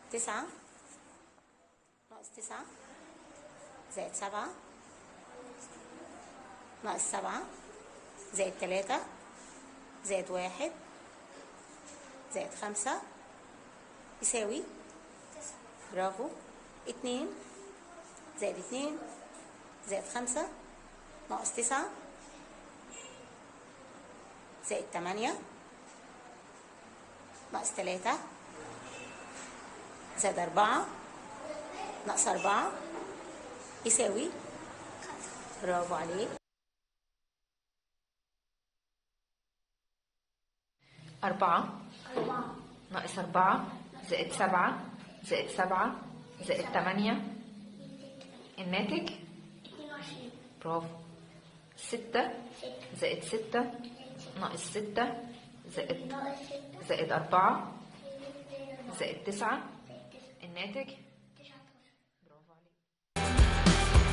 تسعة ناقص تسعة زائد سبعة ناقص سبعة زائد تلاتة زائد واحد زائد خمسة يساوي برافو اتنين زائد اتنين زائد خمسة ناقص تسعة زائد تمانية ناقص تلاتة زائد أربعة ناقص أربعة يساوي برافو عليك أربعة ناقص أربعة زائد سبعة زائد سبعة زائد تمانية الناتج 22 برافو ستة زائد ستة ناقص ستة زائد ناقص 6 زائد أربعة زائد تسعة الناتج 19 برافو عليك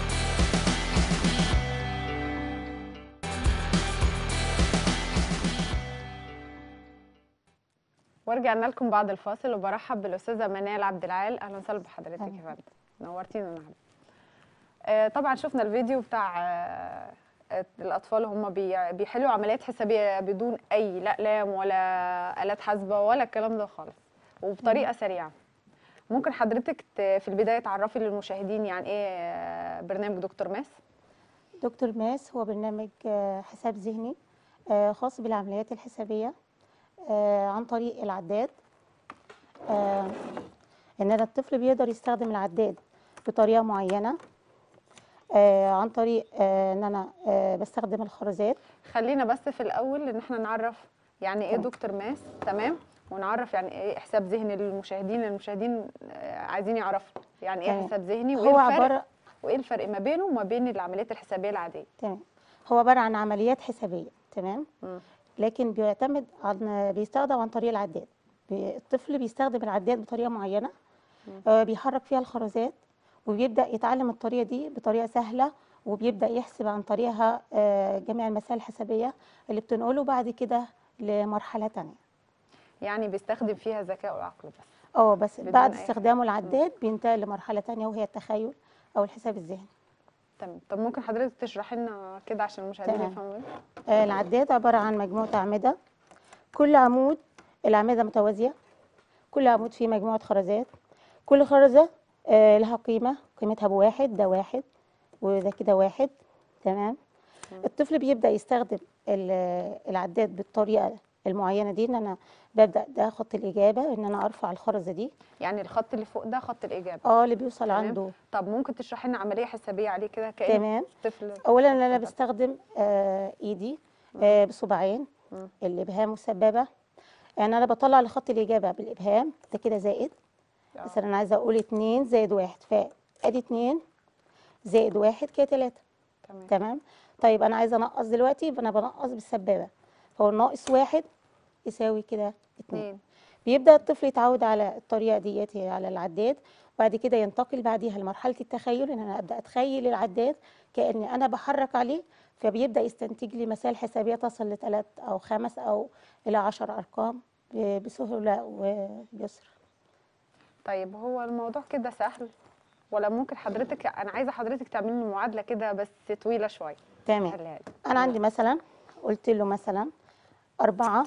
ورجعنا لكم بعد الفاصل وبرحب بالاستاذه منال عبد العال اهلا وسهلا بحضرتك يا أهلا. فندم نورتينا النهارده آه، طبعا شفنا الفيديو بتاع آه، آه، الاطفال هم بي- بيحلوا عمليات حسابيه بدون اي لا لام ولا الات حاسبه ولا الكلام ده خالص وبطريقه سريعه ممكن حضرتك ت- في البدايه تعرفي للمشاهدين يعني ايه آه، برنامج دكتور ماس دكتور ماس هو برنامج آه، حساب ذهني آه، خاص بالعمليات الحسابية آه، عن طريق العداد آه، إن أنا الطفل بيقدر يستخدم العداد بطريقة معينة آه، عن طريق آه، إن أنا آه، بستخدم الخرزات خلينا بس في الاول ان احنا نعرف يعني ايه تمام. دكتور ماس تمام ونعرف يعني ايه حساب ذهني للمشاهدين المشاهدين آه، عايزين يعرفوا يعني ايه تمام. حساب ذهني هو وايه الفرق عبارة وايه الفرق ما بينه وما بين العمليات الحسابيه العاديه تمام هو عبارة عن عمليات حسابية تمام مم. لكن بيعتمد عن بيستخدم عن طريق العداد بي- الطفل بيستخدم العداد بطريقة معينة آه، بيحرك فيها الخرزات وبيبدأ يتعلم الطريقة دي بطريقة سهلة وبيبدأ يحسب عن طريقها آه، جميع المسائل الحسابية اللي بتنقله بعد كده لمرحلة تانية يعني بيستخدم فيها ذكاء وعقل بس اه بس بدون بعد أي استخدامه العداد بينتقل لمرحلة تانية وهي التخيل أو الحساب الذهني تمام طب ممكن حضرتك تشرحي لنا كده عشان المشاهدين تمام. يفهموا آه، العداد عبارة عن مجموعة أعمدة كل عمود الأعمدة متوازية كل عمود فيه مجموعة خرزات كل خرزة آه، لها قيمة قيمتها بواحد ده واحد وده كده واحد تمام الطفل بيبدأ يستخدم ال- العداد بالطريقة المعينة دي ان انا ببدأ ده خط الإجابة ان انا ارفع الخرزة دي يعني الخط اللي فوق ده خط الاجابه اه اللي بيوصل تمام. عنده طب ممكن تشرحي لنا عمليه حسابيه عليه كده كأن تمام طفل اولا انا اتفضل. بستخدم آه ايدي آه بصباعين مم. الابهام والسبابه يعني انا بطلع لخط الاجابه بالابهام ده كده زائد آه. مثلا انا عايزه اقول اتنين زائد واحد فادي اتنين زائد واحد كده تلاته تمام تمام طيب انا عايزه انقص دلوقتي يبقى انا بنقص بالسبابه فهو ناقص واحد يساوي كده اتنين اتنين بيبدأ الطفل يتعود على الطريقة ديت على العداد وبعد كده ينتقل بعديها لمرحلة التخيل ان انا ابدأ اتخيل العداد كأني انا بحرك عليه فبيبدأ يستنتج لي مسائل حسابية تصل لثلاث او خمس او الى عشر ارقام ب- بسهولة ويسر طيب هو الموضوع كده سهل ولا ممكن حضرتك انا عايزه حضرتك تعملي لي معادله كده بس طويله شويه تمام حلها لي. انا عندي مثلا قلت له مثلا أربعة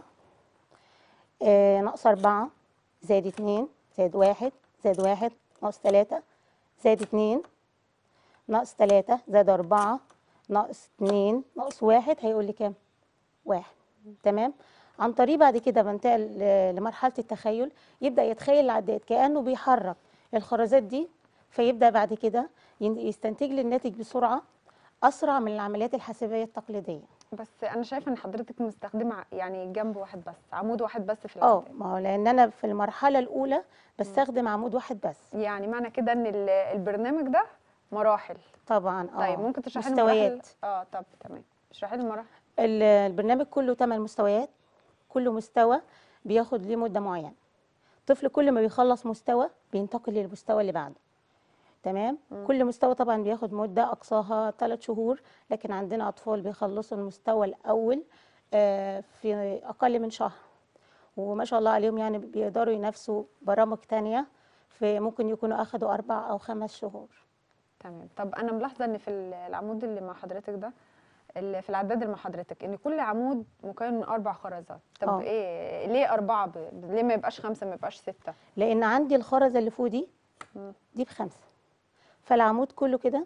آه ناقص أربعة زائد اتنين زائد واحد زائد واحد ناقص تلاتة زائد اتنين ناقص تلاتة زائد أربعة ناقص اتنين ناقص واحد هيقول لي كام؟ واحد تمام؟ عن طريق بعد كده بنتقل ل- لمرحلة التخيل يبدأ يتخيل العداد كأنه بيحرك الخرزات دي فيبدأ بعد كده ين- يستنتج لي الناتج بسرعة أسرع من العمليات الحاسبية التقليدية بس انا شايفه ان حضرتك مستخدمه ع- يعني جنب واحد بس عمود واحد بس في اه العداد ما هو لان انا في المرحله الاولى بستخدم عمود واحد بس يعني معنى كده ان ال- البرنامج ده مراحل طبعا اه طيب ممكن تشرحي لي مراحل مستويات اه طب تمام اشرحي لي المراحل ال- البرنامج كله 8 مستويات كل مستوى بياخد ليه مده معينه الطفل كل ما بيخلص مستوى بينتقل للمستوى اللي بعده تمام كل مستوى طبعا بياخد مده اقصاها 3 شهور لكن عندنا اطفال بيخلصوا المستوى الاول آه، في اقل من شهر وما شاء الله عليهم يعني بيقدروا ينافسوا برامج تانية في ممكن يكونوا اخدوا اربع او خمس شهور تمام طب انا ملاحظه ان في ال- العمود اللي مع حضرتك ده اللي في العداد اللي مع حضرتك ان كل عمود مكون من اربع خرزات طب آه. ايه ليه اربعه ب... ليه ما يبقاش خمسه ما يبقاش سته لان عندي الخرزه اللي فوق دي مم. دي بخمسه فالعمود كله كده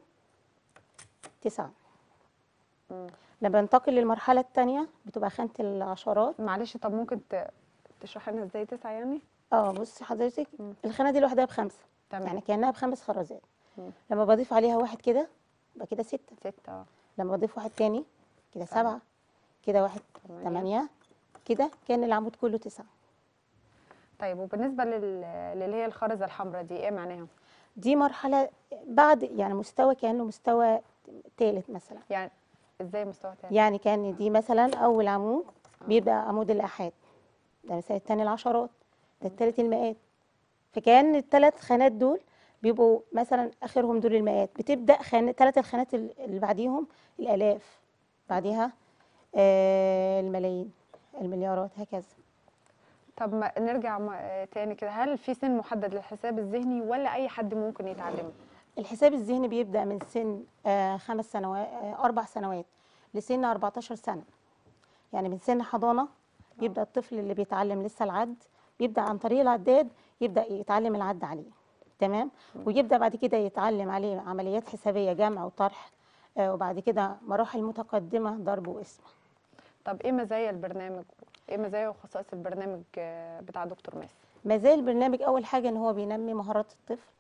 تسعه مم. لما بنتقل للمرحله الثانيه بتبقى خانه العشرات معلش طب ممكن ت... تشرحي لنا ازاي تسعه يعني اه بصي حضرتك مم. الخانه دي لوحدها بخمسه تمام يعني كانها بخمس خرزات مم. لما بضيف عليها واحد كده يبقى كده سته سته اه لما بضيف واحد تاني كده سبعة. سبعه كده واحد تمانية. ثمانيه كده كان العمود كله تسعه طيب وبالنسبه لل... للي هي الخرزه الحمراء دي ايه معناها دي مرحله بعد يعني مستوى كانه مستوى ثالث مثلا يعني ازاي مستوى تاني يعني كان دي مثلا اول عمود بيبدا عمود الاحاد ده مثلا الثاني العشرات ده الثالث المئات فكان الثلاث خانات دول بيبقوا مثلا اخرهم دول المئات بتبدا خان ثلاث الخانات ال- اللي بعديهم الالاف بعديها آه الملايين المليارات هكذا طب ما نرجع م- آه، تاني كده هل في سن محدد للحساب الذهني ولا اي حد ممكن يتعلمه الحساب الذهني بيبدا من سن آه خمس سنوات آه اربع سنوات لسن 14 سنه يعني من سن حضانه بيبدا الطفل اللي بيتعلم لسه العد بيبدا عن طريق العداد يبدا يتعلم العد عليه تمام ويبدا بعد كده يتعلم عليه عمليات حسابيه جمع وطرح آه وبعد كده مراحل متقدمه ضرب وقسم طب ايه مزايا البرنامج ايه مزايا وخصائص البرنامج آه، بتاع دكتور ماس مزايا البرنامج اول حاجه ان هو بينمي مهارات الطفل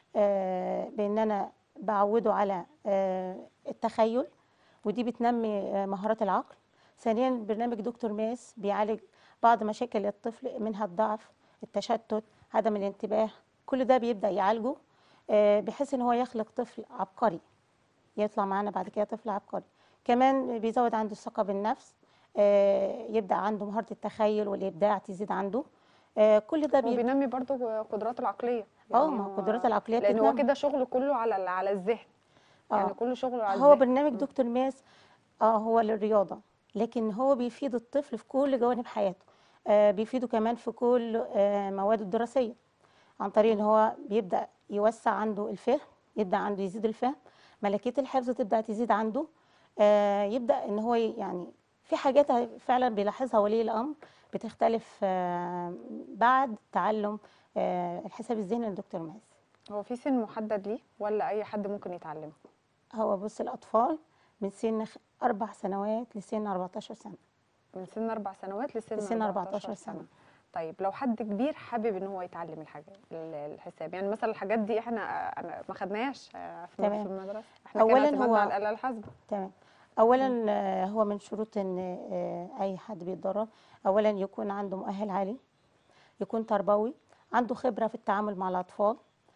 آه، بان انا بعوده على آه، التخيل ودي بتنمي آه، مهارات العقل ثانيا برنامج دكتور ماس بيعالج بعض مشاكل الطفل منها الضعف التشتت عدم الانتباه كل ده بيبدا يعالجه آه، بحيث ان هو يخلق طفل عبقري يطلع معانا بعد كده طفل عبقري كمان بيزود عنده الثقه بالنفس آه، يبدا عنده مهاره التخيل والابداع تزيد عنده آه، كل ده هو بيبقى بينمي برضو قدراته العقليه اه يعني ما هو هو- القدرات العقليه لان هو بتتنمى. كده شغله كله على ال- على الذهن يعني آه. كله شغله على هو الذهن برنامج دكتور ماس اه هو للرياضه لكن هو بيفيد الطفل في كل جوانب حياته آه بيفيده كمان في كل آه مواده الدراسيه عن طريق ان هو بيبدا يوسع عنده الفهم يبدا عنده يزيد الفهم ملكيه الحفظ تبدا تزيد عنده آه يبدا ان هو ي- يعني في حاجات فعلا بيلاحظها ولي الامر بتختلف آه بعد تعلم آه الحساب الذهني لدكتور ماس هو في سن محدد ليه ولا اي حد ممكن يتعلمه هو بص الأطفال من سن خ- أربع سنوات لسن 14 سنة من سن اربع سنوات لسن لسن 14 14 سنه سنة. طيب لو حد كبير حابب ان هو يتعلم الحاجه ال- الحساب يعني مثلا الحاجات دي احنا أنا ما خدناهاش آه، في تمام. في المدرسه احنا أولاً كان اعتمادنا هو- على الاله الحاسبه تمام أولا آه، هو من شروط إن آه، أي حد بيتدرب أولا يكون عنده مؤهل عالي يكون تربوي عنده خبرة في التعامل مع الأطفال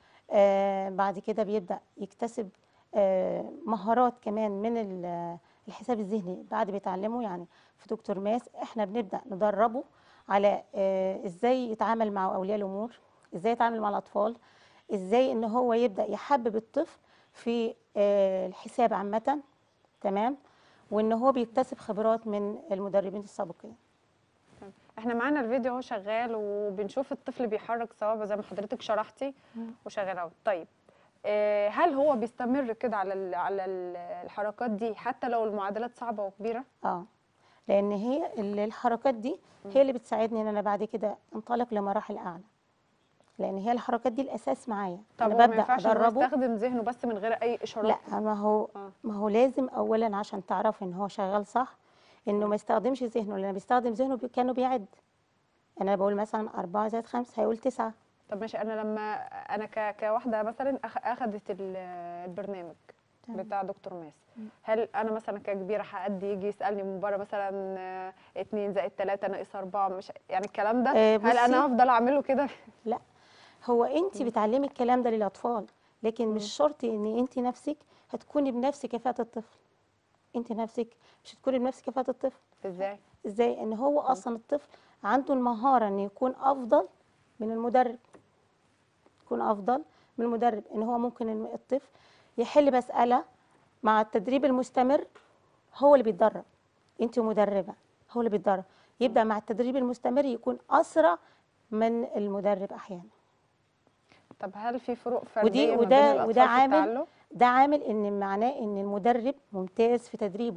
آه، بعد كده بيبدأ يكتسب آه، مهارات كمان من ال- الحساب الذهني بعد بيتعلمه يعني في دكتور ماس احنا بنبدأ ندربه على آه، ازاي يتعامل مع أولياء الأمور ازاي يتعامل مع الأطفال ازاي ان هو يبدأ يحبب الطفل في آه، الحساب عامة تمام وان هو بيكتسب خبرات من المدربين السابقين احنا معانا الفيديو اهو شغال وبنشوف الطفل بيحرك صوابعه زي ما حضرتك شرحتي وشغال اهو طيب آه، هل هو بيستمر كده على ال- على ال- الحركات دي حتى لو المعادلات صعبه وكبيره اه لان هي ال- الحركات دي هي اللي بتساعدني ان انا بعد كده انطلق لمراحل اعلى لان هي الحركات دي الاساس معايا طب انا هو ما ببدا ينفعش إن هو ادربه يستخدم ذهنه بس من غير اي اشارات لا ما هو آه. ما هو لازم اولا عشان تعرف ان هو شغال صح انه ما يستخدمش ذهنه لان بيستخدم ذهنه بي- كانه بيعد انا بقول مثلا أربعة زائد خمسة هيقول تسعة طب ماشي انا لما انا ك... كواحده مثلا أخ... اخدت ال- البرنامج تمام. بتاع دكتور ماس هل انا مثلا ككبيره حد يجي يسالني من بره مثلا آه، اتنين زائد تلاته ناقص اربعه مش يعني الكلام ده آه، هل انا بصي. هفضل اعمله كده لا هو انت بتعلمي الكلام ده للاطفال لكن مش شرط ان انت نفسك هتكوني بنفس كفاءة الطفل انت نفسك مش هتكوني بنفس كفاءة الطفل ازاي ازاي ان هو اصلا الطفل عنده المهاره ان يكون افضل من المدرب يكون افضل من المدرب ان هو ممكن الم- الطفل يحل مساله مع التدريب المستمر هو اللي بيتدرب انت مدربه هو اللي بيتدرب يبدا مع التدريب المستمر يكون اسرع من المدرب احيانا طب هل في فروق فرديه ودي ما وده بين الاطفال وده في عامل التعلم ده عامل ان معناه ان المدرب ممتاز في تدريبه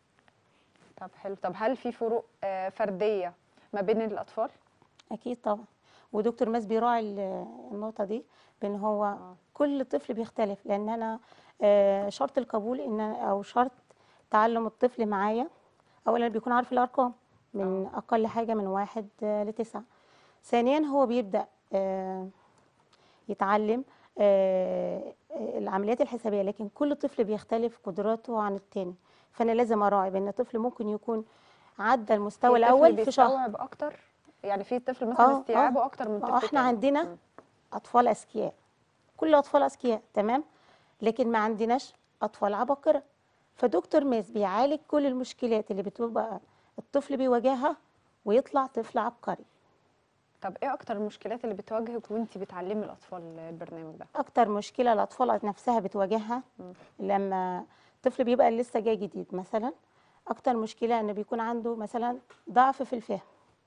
طب حلو طب هل في فروق آه، فرديه ما بين الاطفال اكيد طبعا ودكتور ماس بيراعي ال- النقطه دي بان هو كل طفل بيختلف لان انا آه، شرط القبول ان أنا- او شرط تعلم الطفل معايا اولا بيكون عارف الارقام من اقل حاجه من واحد آه، لتسعه ثانيا هو بيبدا آه، يتعلم آه، آه، العمليات الحسابيه لكن كل طفل بيختلف قدراته عن التاني فانا لازم اراعي بان الطفل ممكن يكون عدى المستوى في طفل الاول في شهر بيستوعب اكتر يعني في طفل مثلا آه، استيعابه آه. اكتر من آه، طفل احنا تاني. عندنا مم. اطفال اذكياء كل الاطفال اذكياء تمام لكن ما عندناش اطفال عباقره فدكتور ماس بيعالج كل المشكلات اللي بتبقى الطفل بيواجهها ويطلع طفل عبقري طب ايه اكتر المشكلات اللي بتواجهك وانت بتعلمي الاطفال البرنامج ده اكتر مشكله الاطفال نفسها بتواجهها لما طفل بيبقى لسه جاي جديد مثلا اكتر مشكله انه بيكون عنده مثلا ضعف في الفهم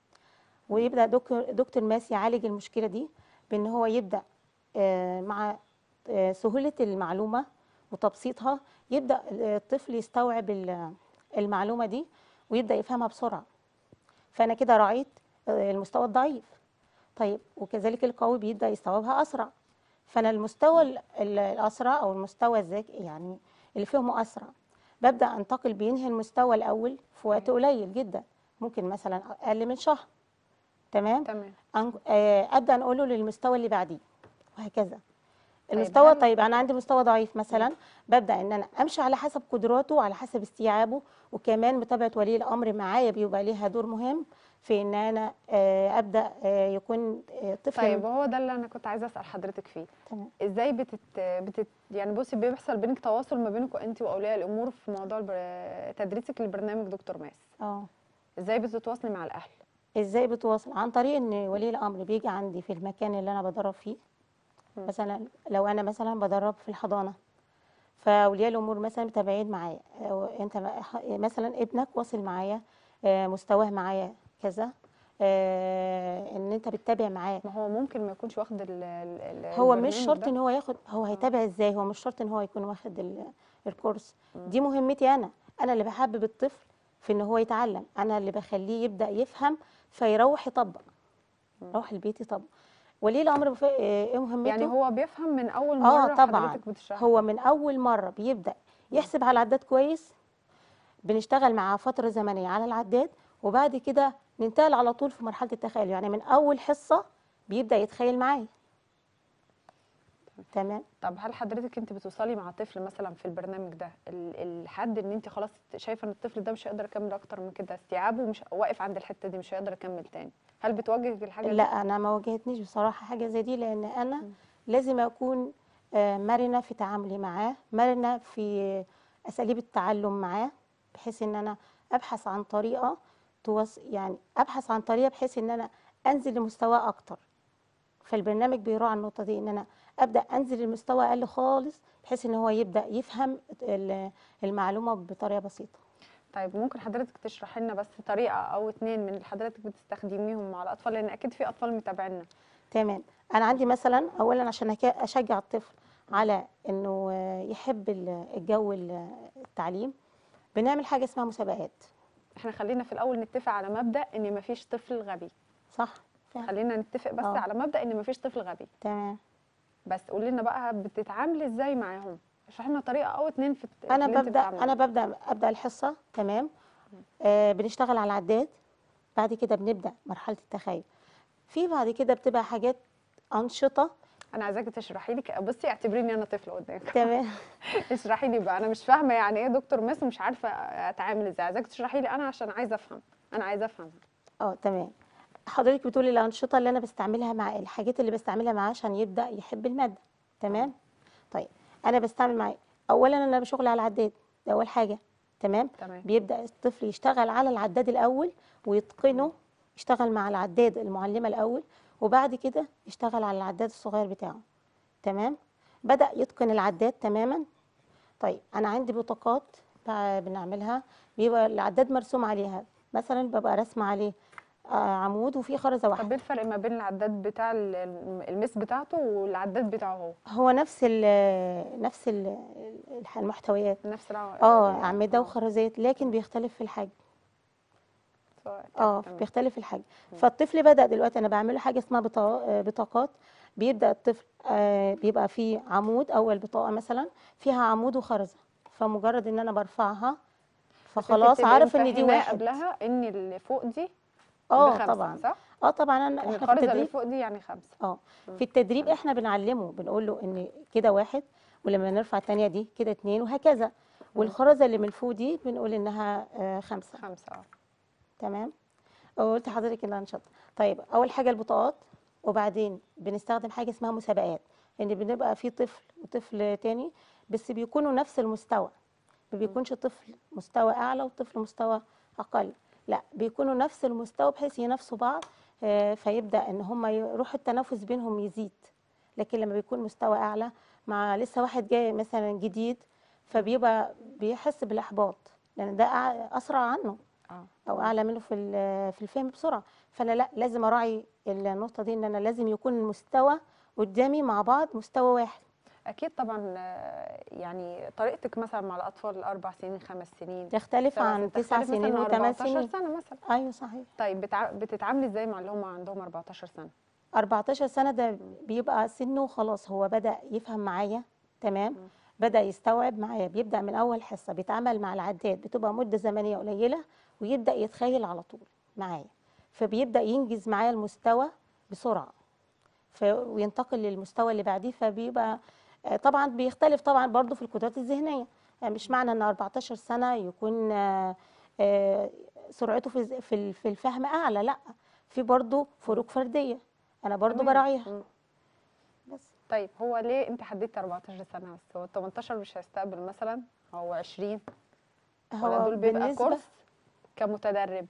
ويبدا دكتور دكتور ماس يعالج المشكله دي بان هو يبدا آه، مع آه، سهوله المعلومه وتبسيطها يبدا الطفل يستوعب ال- المعلومه دي ويبدا يفهمها بسرعه فانا كده راعيت آه، المستوى الضعيف طيب وكذلك القوي بيبدا يستوعبها اسرع فانا المستوى ال- ال- الاسرع او المستوى الذكي يعني اللي فهمه اسرع ببدا انتقل بينهي المستوى الاول في وقت قليل جدا ممكن مثلا اقل من شهر تمام تمام أن- آه، ابدا انقله للمستوى اللي بعديه وهكذا المستوى هل- طيب انا عندي مستوى ضعيف مثلا ببدا ان انا امشي على حسب قدراته وعلى حسب استيعابه وكمان متابعه ولي الامر معايا بيبقى ليها دور مهم في ان انا آه، ابدا آه، يكون آه، طفل طيب وهو ده اللي انا كنت عايزه اسال حضرتك فيه تمام. ازاي بتت... بتت... يعني بصي بيحصل بينك تواصل ما بينك انت واولياء الامور في موضوع البر... تدريسك للبرنامج دكتور ماس اه ازاي بتتواصلي مع الاهل ازاي بتواصل عن طريق ان ولي الامر بيجي عندي في المكان اللي انا بدرب فيه مثلا لو انا مثلا بدرب في الحضانه فاولياء الامور مثلا متابعين معايا أو انت م- مثلا ابنك واصل معايا آه، مستواه معايا كذا آه، ان انت بتتابع معاه ما هو ممكن ما يكونش واخد ال... ال... ال- هو مش البرنامج شرط ده. ان هو ياخد هو هيتابع ازاي هو مش شرط ان هو يكون واخد ال- الكورس دي مهمتي انا انا اللي بحبب الطفل في ان هو يتعلم انا اللي بخليه يبدا يفهم فيروح يطبق يروح البيت يطبق ولي الامر بف- ايه مهمته يعني هو بيفهم من اول مره اه طبعا حضرتك بتشرح هو من اول مره بيبدا يحسب على العداد كويس بنشتغل معاه فتره زمنيه على العداد وبعد كده ننتقل على طول في مرحله التخيل يعني من اول حصه بيبدا يتخيل معايا تمام طب هل حضرتك انت بتوصلي مع طفل مثلا في البرنامج ده ال- الحد ان انت خلاص شايفه ان الطفل ده مش هيقدر يكمل اكتر من كده استيعابه مش واقف عند الحته دي مش هيقدر يكمل تاني هل بتواجهك الحاجه دي؟ لا انا ما واجهتنيش بصراحه حاجه زي دي لان انا لازم اكون آه، مرنه في تعاملي معاه مرنه في اساليب التعلم معاه بحيث ان انا ابحث عن طريقه توص يعني ابحث عن طريقه بحيث ان انا انزل لمستواه اكتر فالبرنامج بيراعي النقطه دي ان انا ابدا انزل لمستوى اقل خالص بحيث ان هو يبدا يفهم ال- المعلومه بطريقه بسيطه طيب ممكن حضرتك تشرحي لنا بس طريقه او اتنين من اللي حضرتك بتستخدميهم مع الاطفال لان اكيد في اطفال متابعينا تمام انا عندي مثلا اولا عشان أك- اشجع الطفل على انه آه، يحب ال- الجو ال- التعليم بنعمل حاجه اسمها مسابقات احنا خلينا في الاول نتفق على مبدا ان مفيش طفل غبي صح فعلا. خلينا نتفق بس آه. على مبدا ان مفيش طفل غبي تمام بس قولي لنا بقى بتتعاملي ازاي معاهم اشرحي لنا طريقه او اتنين في الت- انا اللي انت ببدا بتتعاملي انا معاه. ببدا ابدا الحصه تمام آه بنشتغل على العداد بعد كده بنبدا مرحله التخيل في بعد كده بتبقى حاجات انشطه انا عايزاكي تشرحي لي ك- بصي اعتبريني انا طفل قدامك تمام اشرحي لي بقى انا مش فاهمه يعني ايه دكتور ماس ومش عارفه اتعامل ازاي عايزاكي تشرحي لي انا عشان عايزه افهم انا عايزه افهم اه تمام حضرتك بتقولي الانشطه اللي انا بستعملها مع الحاجات اللي بستعملها معاه عشان يبدا يحب الماده تمام طيب انا بستعمل معاه اولا انا بشغل على العداد ده اول حاجه تمام تمام. بيبدا الطفل يشتغل على العداد الاول ويتقنه يشتغل مع العداد المعلمه الاول وبعد كده يشتغل على العداد الصغير بتاعه تمام بدا يتقن العداد تماما طيب انا عندي بطاقات بقى بنعملها بيبقى العداد مرسوم عليها مثلا ببقى رسمه عليه آه، عمود وفي خرزه طب واحده ايه الفرق ما بين العداد بتاع ال- ال- المس بتاعته والعداد بتاعه هو هو نفس ال نفس ال المحتويات نفس الع... اه ال- اعمده آه، وخرزات لكن بيختلف في الحجم سواء- اه تمام. بيختلف الحجم فالطفل بدأ دلوقتي انا بعمل له حاجه اسمها بطا- آه، بطاقات بيبدأ الطفل آه، بيبقى فيه عمود اول بطاقه مثلا فيها عمود وخرزه فمجرد ان انا برفعها بس انت فخلاص بتبقي عارف ان دي مفهماه واحد قبلها ان اللي فوق دي اه بخمسة، طبعا صح؟ اه طبعا انا ان احنا في الخرزه اللي التدريب فوق دي يعني خمسه اه في التدريب احنا بنعلمه بنقول له ان كده واحد ولما نرفع الثانيه دي كده اتنين وهكذا والخرزه اللي من فوق دي بنقول انها آه، خمسه خمسه اه تمام قلت لحضرتك ان انا شاطره طيب اول حاجه البطاقات وبعدين بنستخدم حاجه اسمها مسابقات ان بنبقى في طفل وطفل تاني بس بيكونوا نفس المستوى ما بيكونش طفل مستوى اعلى وطفل مستوى اقل لا بيكونوا نفس المستوى بحيث ينافسوا بعض آه، فيبدا ان هم يروح التنافس بينهم يزيد لكن لما بيكون مستوى اعلى مع لسه واحد جاي مثلا جديد فبيبقى بيحس بالاحباط لان ده أع- اسرع عنه اه او اعلى منه في ال- في الفهم بسرعه فانا لا لازم اراعي النقطه دي ان انا لازم يكون المستوى قدامي مع بعض مستوى واحد اكيد طبعا آه، يعني طريقتك مثلا مع الاطفال الاربع سنين خمس سنين تختلف سبع عن سنين، تسع تختلف سنين مثلاً وثمان 14 سنين سنه مثلا ايوه صحيح طيب بتع... بتتعاملي ازاي مع اللي هم عندهم 14 سنه 14 سنه ده بيبقى سنه خلاص هو بدا يفهم معايا تمام بدا يستوعب معايا بيبدا من اول حصه بيتعامل مع العداد بتبقى مده زمنيه قليله ويبدا يتخيل على طول معايا فبيبدا ينجز معايا المستوى بسرعه ف... وينتقل للمستوى اللي بعديه فبيبقى آه، طبعا بيختلف طبعا برضو في القدرات الذهنيه يعني مش معنى ان 14 سنه يكون آه، آه، سرعته في الز- في ال- في الفهم اعلى لا في برضو فروق فرديه انا برضو تمام. براعيها مم. بس طيب هو ليه انت حددت 14 سنه بس هو 18 مش هيستقبل مثلا او 20 ولا هو دول بيبقى بالنسبه كورس كمتدرب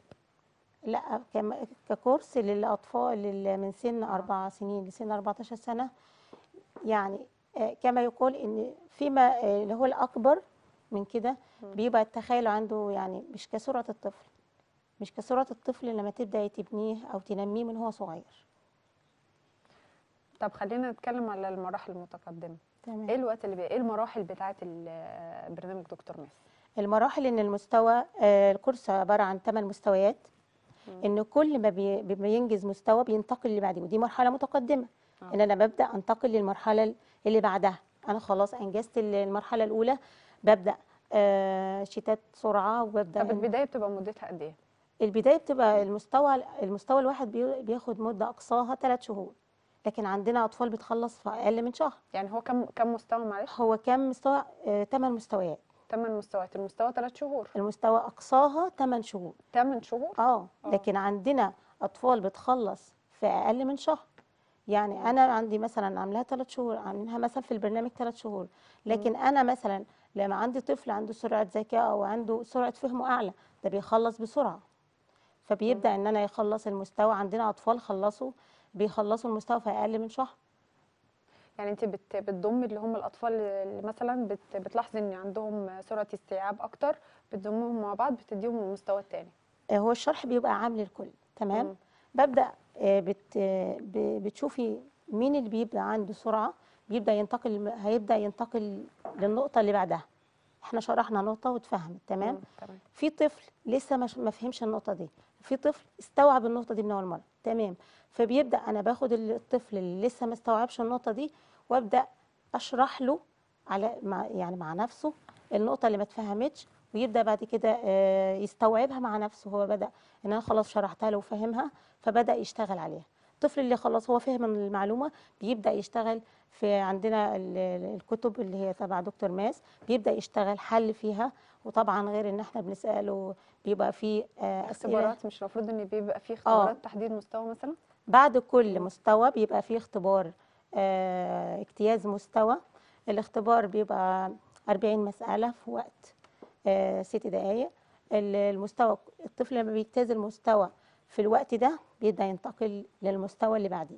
لا كم- ككورس للاطفال اللي من سن اربع سنين لسن 14 سنه يعني آه، كما يقول ان فيما آه، اللي هو الاكبر من كده بيبقى التخيل عنده يعني مش كسرعه الطفل مش كسرعه الطفل لما تبداي تبنيه او تنميه من هو صغير طب خلينا نتكلم على المراحل المتقدمه تمام ايه الوقت اللي بي... ايه المراحل بتاعه ال- برنامج دكتور ماس المراحل ان المستوى آه، الكورس عباره عن 8 مستويات ان كل ما بي- بي- بينجز مستوى بينتقل اللي بعديه ودي مرحله متقدمه آه. ان انا ببدا انتقل للمرحله اللي بعدها انا خلاص انجزت ال- المرحله الاولى ببدا آه، شتات سرعه وببدا طب إن- البدايه بتبقى مدتها قد ايه البدايه بتبقى المستوى المستوى الواحد بي- بياخد مده اقصاها ثلاث شهور لكن عندنا اطفال بتخلص في اقل من شهر يعني هو كم كم مستوى معلش هو كم مستوى ثمان مستويات 8 مستويات المستوى 3 شهور المستوى اقصاها 8 شهور 8 شهور اه آه. لكن عندنا اطفال بتخلص في اقل من شهر يعني انا عندي مثلا عاملاها ثلاث شهور عاملينها مثلا في البرنامج ثلاث شهور لكن انا مثلا لما عندي طفل عنده سرعه ذكاء او عنده سرعه فهمه اعلى ده بيخلص بسرعه فبيبدا ان انا يخلص المستوى عندنا اطفال خلصوا بيخلصوا المستوى في اقل من شهر يعني انت بت بتضمي اللي هم الاطفال اللي مثلا بت بتلاحظي ان عندهم سرعه استيعاب اكتر بتضمهم مع بعض بتديهم المستوى الثاني آه، هو الشرح بيبقى عام للكل تمام مم. ببدا آه، بت آه، ب- بتشوفي مين اللي بيبدا عنده سرعه بيبدا ينتقل هيبدا ينتقل للنقطه اللي بعدها احنا شرحنا نقطه واتفهمت تمام تمام في طفل لسه مش ما فهمش النقطه دي في طفل استوعب النقطه دي من اول مره تمام فبيبدا انا باخد الطفل اللي لسه ما استوعبش النقطه دي وابدا اشرح له على مع يعني مع نفسه النقطه اللي ما اتفهمتش ويبدا بعد كده آه، يستوعبها مع نفسه هو بدا ان انا خلاص شرحتها له وفهمها فبدا يشتغل عليها الطفل اللي خلاص هو فهم المعلومه بيبدا يشتغل في عندنا ال- ال- الكتب اللي هي تبع دكتور ماس بيبدا يشتغل حل فيها وطبعا غير ان احنا بنساله بيبقى فيه آه، اسئله اختبارات مش المفروض ان بيبقى فيه اختبارات تحديد مستوى مثلا بعد كل مستوى بيبقى فيه اختبار آه، اجتياز مستوى الاختبار بيبقى 40 مسألة في وقت آه، ست دقايق ال- المستوى الطفل لما بيجتاز المستوى في الوقت ده بيبدأ ينتقل للمستوى اللي بعديه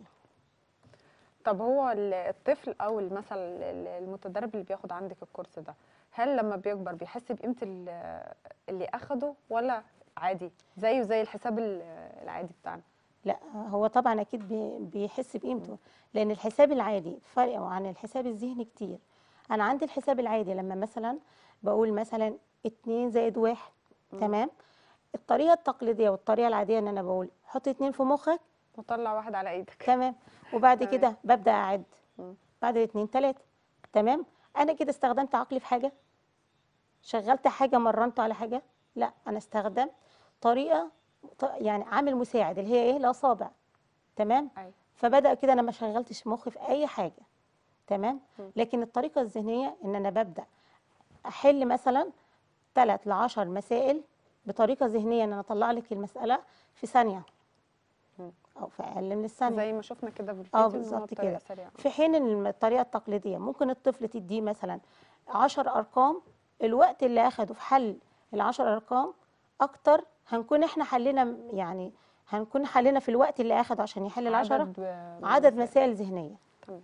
طب هو ال- الطفل او مثلا المتدرب اللي بياخد عندك الكورس ده هل لما بيكبر بيحس بقيمه ال- اللي اخده ولا عادي زيه زي الحساب ال- العادي بتاعنا لا هو طبعا اكيد بي- بيحس بقيمته لان الحساب العادي فرقه عن الحساب الذهني كتير انا عندي الحساب العادي لما مثلا بقول مثلا اتنين زائد واحد تمام الطريقه التقليديه والطريقه العاديه ان انا بقول حط اتنين في مخك وطلع واحد على ايدك تمام وبعد تمام. كده ببدا اعد مم. بعد اتنين تلاته تمام انا كده استخدمت عقلي في حاجه شغلت حاجه مرنته على حاجه لا انا استخدمت طريقه ط- يعني عامل مساعد اللي هي ايه الاصابع تمام أيوة. فبدا كده انا ما شغلتش مخي في اي حاجه تمام مم. لكن الطريقه الذهنيه ان انا ببدا احل مثلا 3 ل 10 مسائل بطريقه ذهنيه ان انا اطلع لك المساله في ثانيه مم. او في اقل من الثانيه زي ما شفنا كده في الفيديو اه إن هو بالظبط بطريقة كده سريعة. في حين ان الم- الطريقه التقليديه ممكن الطفل تديه مثلا 10 ارقام الوقت اللي اخده في حل العشر ارقام اكتر هنكون احنا حلينا م- يعني هنكون حلينا في الوقت اللي اخده عشان يحل العشرة عدد آه، عدد مسائل ذهنيه تمام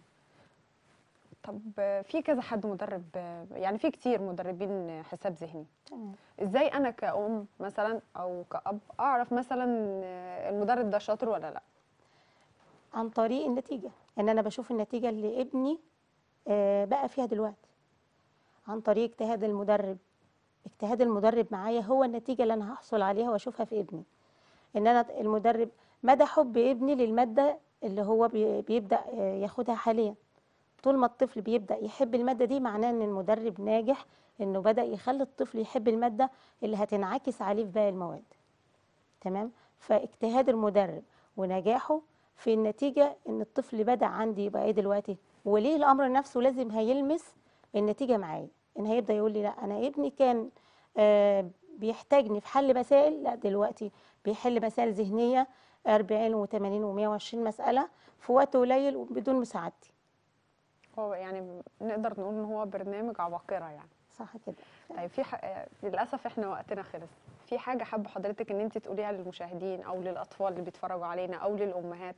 طب آه، في كذا حد مدرب آه، يعني في كتير مدربين حساب ذهني تمام ازاي انا كأم مثلا او كأب اعرف مثلا آه، المدرب ده شاطر ولا لا عن طريق النتيجه ان انا بشوف النتيجه اللي ابني آه، بقى فيها دلوقتي عن طريق اجتهاد المدرب اجتهاد المدرب معايا هو النتيجه اللي انا هحصل عليها واشوفها في ابني ان انا المدرب مدى حب ابني للماده اللي هو بي- بيبدا آه، ياخدها حاليا طول ما الطفل بيبدا يحب الماده دي معناه ان المدرب ناجح انه بدا يخلي الطفل يحب الماده اللي هتنعكس عليه في باقي المواد تمام فاجتهاد المدرب ونجاحه في النتيجه ان الطفل بدا عندي يبقى ايه دلوقتي وليه الامر نفسه لازم هيلمس النتيجه معايا ان هيبدا يقول لي لا انا ابني كان آه بيحتاجني في حل مسائل لا دلوقتي بيحل مسائل ذهنيه 40 و80 و120 مساله في وقت قليل وبدون مساعدتي هو يعني نقدر نقول ان هو برنامج عباقرة يعني صح كده طيب في ح... آه، للاسف احنا وقتنا خلص في حاجة حابة حضرتك ان انت تقوليها للمشاهدين او للاطفال اللي بيتفرجوا علينا او للامهات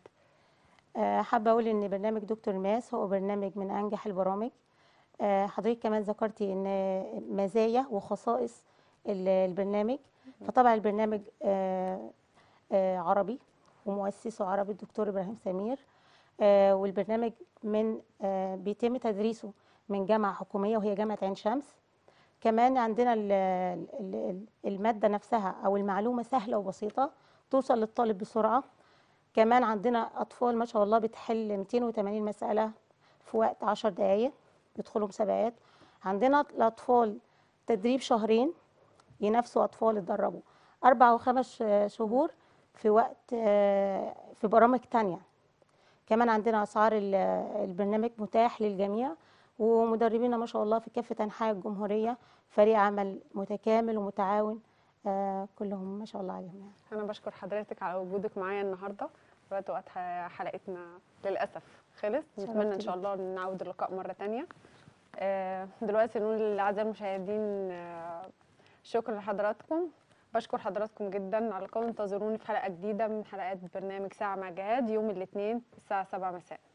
آه، حابة أقول إن برنامج دكتور ماس هو برنامج من أنجح البرامج آه، حضرتك كمان ذكرتي إن مزايا وخصائص ال- البرنامج فطبعا البرنامج آه، آه، عربي ومؤسسه عربي الدكتور إبراهيم سمير آه، والبرنامج من آه، بيتم تدريسه من جامعة حكومية وهي جامعة عين شمس كمان عندنا ال- ال- ال- المادة نفسها أو المعلومة سهلة وبسيطة توصل للطالب بسرعة كمان عندنا أطفال ما شاء الله بتحل 280 مسألة في وقت 10 دقايق بيدخلوا مسابقات عندنا الأطفال تدريب شهرين ينافسوا أطفال اتدربوا أربع وخمس ش- شهور في وقت آه، في برامج تانية كمان عندنا أسعار ال- البرنامج متاح للجميع ومدربينا ما شاء الله في كافة أنحاء الجمهورية فريق عمل متكامل ومتعاون آه، كلهم ما شاء الله عليهم يعني. انا بشكر حضرتك على وجودك معايا النهارده وقت وقت ح- حلقتنا للاسف خلص نتمنى ان شرفتي شاء الله نعود اللقاء مره تانية آه، دلوقتي نقول للاعزائي المشاهدين آه، شكرا لحضراتكم بشكر حضراتكم جدا على اللقاء انتظروني في حلقه جديده من حلقات برنامج ساعه مع جهاد يوم الاثنين الساعه 7 مساء